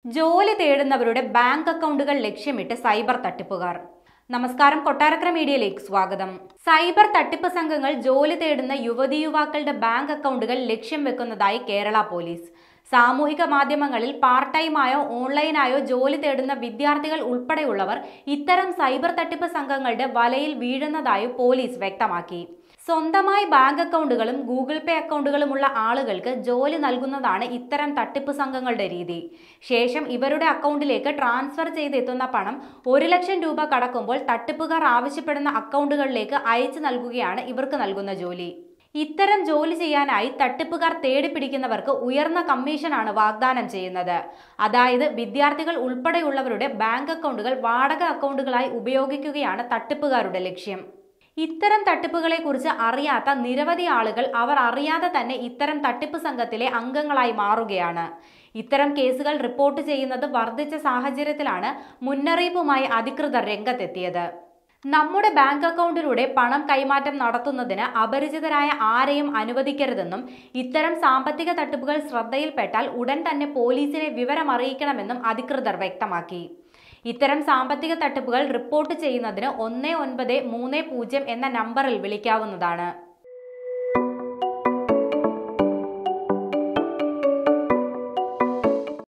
ജോലി തേടുന്നവരുടെ ബാങ്ക് അക്കൗണ്ടുകൾ ലക്ഷ്യമിട്ട് സൈബർ തട്ടിപ്പുകാർ നമസ്കാരം കൊട്ടാരക്കര മീഡിയയിലേക്ക് സ്വാഗതം സൈബർ തട്ടിപ്പ് സംഘങ്ങൾ ജോലി തേടുന്ന യുവതി യുവാക്കളുടെ ബാങ്ക് അക്കൗണ്ടുകൾ ലക്ഷ്യം വെക്കുന്നതായി കേരള പോലീസ് സാമൂഹിക മാധ്യമങ്ങളിൽ പാർട്ട് ടൈമായോ ഓൺലൈനായോ ജോലി തേടുന്ന വിദ്യാർത്ഥികൾ ഉൾപ്പെടെയുള്ളവർ ഇത്തരം സൈബർ തട്ടിപ്പ് സംഘങ്ങളുടെ വലയിൽ വീഴുന്നതായും പോലീസ് വ്യക്തമാക്കി സ്വന്തമായി ബാങ്ക് അക്കൗണ്ടുകളും ഗൂഗിൾ പേ അക്കൗണ്ടുകളുമുള്ള ആളുകൾക്ക് ജോലി നൽകുന്നതാണ് ഇത്തരം തട്ടിപ്പ് സംഘങ്ങളുടെ രീതി ശേഷം ഇവരുടെ അക്കൗണ്ടിലേക്ക് ട്രാൻസ്ഫർ ചെയ്തെത്തുന്ന പണം ഒരു ലക്ഷം രൂപ കടക്കുമ്പോൾ തട്ടിപ്പുകാർ ആവശ്യപ്പെടുന്ന അക്കൗണ്ടുകളിലേക്ക് അയച്ചു നൽകുകയാണ് ഇവർക്ക് നൽകുന്ന ജോലി ഇത്തരം ജോലി ചെയ്യാനായി തട്ടിപ്പുകാർ തേടിപ്പിടിക്കുന്നവർക്ക് ഉയർന്ന കമ്മീഷനാണ് വാഗ്ദാനം ചെയ്യുന്നത് അതായത് വിദ്യാർത്ഥികൾ ഉൾപ്പെടെയുള്ളവരുടെ ബാങ്ക് അക്കൗണ്ടുകൾ വാടക അക്കൗണ്ടുകളായി ഉപയോഗിക്കുകയാണ് തട്ടിപ്പുകാരുടെ ലക്ഷ്യം ഇത്തരം തട്ടിപ്പുകളെ കുറിച്ച് അറിയാത്ത നിരവധി ആളുകൾ അവർ അറിയാതെ തന്നെ ഇത്തരം തട്ടിപ്പ് സംഘത്തിലെ അംഗങ്ങളായി മാറുകയാണ് ഇത്തരം കേസുകൾ റിപ്പോർട്ട് ചെയ്യുന്നത് വർദ്ധിച്ച സാഹചര്യത്തിലാണ് മുന്നറിയിപ്പുമായി അധികൃതർ രംഗത്തെത്തിയത് നമ്മുടെ ബാങ്ക് അക്കൗണ്ടിലൂടെ പണം കൈമാറ്റം നടത്തുന്നതിന് അപരിചിതരായ ആരെയും അനുവദിക്കരുതെന്നും ഇത്തരം സാമ്പത്തിക തട്ടിപ്പുകൾ ശ്രദ്ധയിൽപ്പെട്ടാൽ ഉടൻ തന്നെ പോലീസിനെ വിവരമറിയിക്കണമെന്നും അധികൃതർ വ്യക്തമാക്കി ഇത്തരം സാമ്പത്തിക തട്ടിപ്പുകൾ റിപ്പോർട്ട് ചെയ്യുന്നതിന് ഒന്ന് ഒൻപത് മൂന്ന് പൂജ്യം എന്ന നമ്പറിൽ വിളിക്കാവുന്നതാണ്